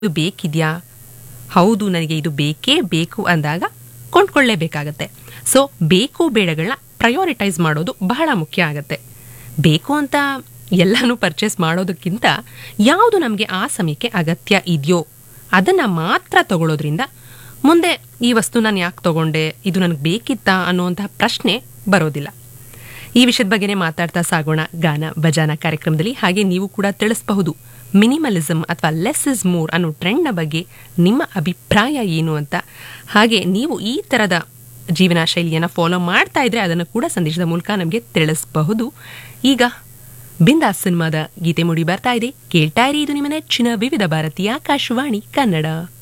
ಇದು ಬೇಕಿದ್ಯಾ ಹೌದು ನನಗೆ ಇದು ಬೇಕೇ ಬೇಕು ಅಂದಾಗ ಕೊಂಡ್ಕೊಳ್ಳೇಬೇಕಾಗತ್ತೆ ಸೊ ಬೇಕು ಬೇಡಗಳನ್ನ ಪ್ರಯೋರಿಟೈಸ್ ಮಾಡೋದು ಬಹಳ ಮುಖ್ಯ ಆಗತ್ತೆ ಬೇಕು ಅಂತ ಎಲ್ಲನೂ ಪರ್ಚೇಸ್ ಮಾಡೋದಕ್ಕಿಂತ ಯಾವುದು ನಮಗೆ ಆ ಸಮಯಕ್ಕೆ ಅಗತ್ಯ ಇದೆಯೋ ಅದನ್ನು ಮಾತ್ರ ತಗೊಳ್ಳೋದ್ರಿಂದ ಮುಂದೆ ಈ ವಸ್ತು ನಾನು ಯಾಕೆ ತಗೊಂಡೆ ಇದು ನನಗೆ ಬೇಕಿತ್ತಾ ಅನ್ನುವಂತಹ ಪ್ರಶ್ನೆ ಬರೋದಿಲ್ಲ ಈ ವಿಷಯದ ಬಗ್ಗೆನೇ ಮಾತಾಡ್ತಾ ಸಾಗೋಣ ಗಾನ ಭಜಾನ ಕಾರ್ಯಕ್ರಮದಲ್ಲಿ ಹಾಗೆ ನೀವು ಕೂಡ ತಿಳಿಸಬಹುದು ಮಿನಿಮಲಿಸಮ್ ಅಥವಾ ಲೆಸ್ ಇಸ್ ಮೋರ್ ಅನ್ನೋ ಟ್ರೆಂಡ್ನ ಬಗ್ಗೆ ನಿಮ್ಮ ಅಭಿಪ್ರಾಯ ಏನು ಅಂತ ಹಾಗೆ ನೀವು ಈ ಥರದ ಜೀವನ ಶೈಲಿಯನ್ನು ಫಾಲೋ ಮಾಡ್ತಾ ಇದ್ರೆ ಅದನ್ನು ಕೂಡ ಸಂದೇಶದ ಮೂಲಕ ನಮಗೆ ತಿಳಿಸಬಹುದು ಈಗ ಬಿಂದಾಸ್ ಸಿನಿಮಾದ ಗೀತೆ ಮೂಡಿ ಬರ್ತಾ ಇದೆ ಕೇಳ್ತಾ ಇರಿ ಇದು ನಿಮ್ಮ ನೆಚ್ಚಿನ ವಿವಿಧ ಭಾರತೀಯ ಆಕಾಶವಾಣಿ ಕನ್ನಡ